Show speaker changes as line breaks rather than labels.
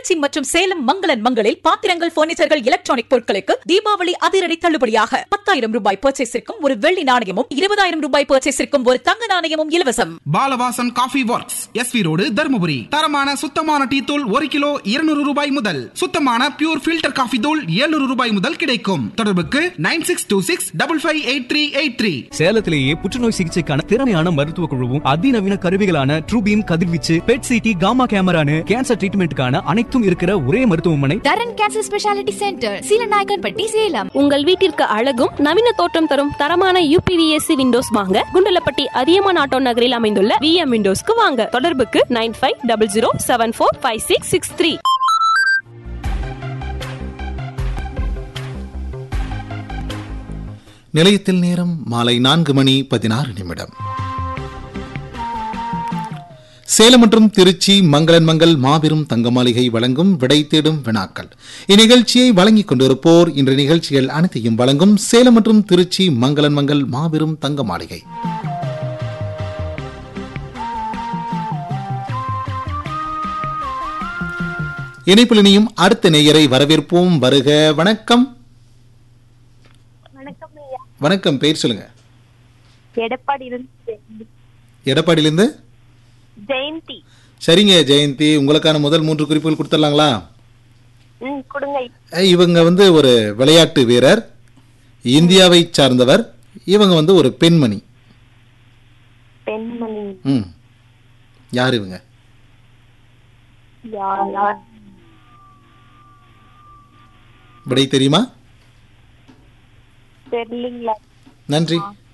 திருச்சி மற்றும் சேலம் மங்களன் மங்களில் பாத்திரங்கள் பர்னிச்சர்கள் எலக்ட்ரானிக் பொருட்களுக்கு தீபாவளி அதிரடி தள்ளுபடியாக பத்தாயிரம் ரூபாய் பர்ச்சேஸிற்கும் ஒரு வெள்ளி நாணயமும் இருபதாயிரம் ரூபாய் பர்ச்சேஸிற்கும் ஒரு தங்க நாணயமும் இலவசம்
Balavasan coffee works SV road Dharmapuri தரமான சுத்தமான டீ தூள் ஒரு கிலோ இருநூறு ரூபாய் முதல் சுத்தமான பியூர் ஃபில்டர் காஃபி தூள் 700 ரூபாய் முதல் கிடைக்கும் தொடர்புக்கு nine six two six double five eight three eight three
சேலத்திலேயே புற்றுநோய் சிகிச்சைக்கான திறமையான மருத்துவ குழுவும் அதிநவீன கருவிகளான ட்ரூபீம் கதிர்வீச்சு பெட் சிடி காமா கேமரானு கேன்சர் ட்ரீட்மெண்ட்டுக்கான அனைத்தும் இருக்கிற ஒரே மருத்துவமனை
Dharan cancer speciality centre Seelanaickenpatti Salem
உங்கள் வீட்டிற்கு அழகும் நவீன தோற்றம் தரும் தரமான யூபிவிஎஸ்சி விண்டோஸ் வாங்க குண்டலப்பட்டி அதியமான் ஆட்டோ நகரில் அமைந்துள்ள விஎம் விண்டோஸ்க்கு வாங்க தொடர்புக்கு nine five double zero seven four five six six three
நிலையத்தில் நேரம் மாலை நான்கு மணி பதினாறு நிமிடம் சேலம் மற்றும் திருச்சி மங்களன் மங்கள் மாபெரும் தங்க மாளிகை வழங்கும் விடை தேடும் வினாக்கள் இந்நிகழ்ச்சியை வழங்கிக் கொண்டிருப்போர் இன்று நிகழ்ச்சிகள் அனைத்தையும் வழங்கும் சேலம் மற்றும் திருச்சி மங்களன் மங்கள் மாபெரும் தங்க மாளிகை இணைப்பில் இனியும் அடுத்த நேயரை வரவேற்போம் வருக வணக்கம்
வணக்கம் ஐயா
வணக்கம் பேர் சொல்லுங்க
எடப்பாடியிலிருந்து
எடப்பாடியிலிருந்து
ஜெயந்தி
சரிங்க ஜெயந்தி உங்களுக்கான முதல் மூன்று குறிப்புகள் கொடுத்துடலாங்களா
ம் கொடுங்க ஐயா.
அஹ் இவங்க வந்து ஒரு விளையாட்டு வீரர் இந்தியாவை சார்ந்தவர் இவங்க வந்து ஒரு பெண்மணி
பெண்மணி
ம் யார் இவங்க
யார் யார்
விடை தெரியுமா
தெரியலீங்களா
நன்றி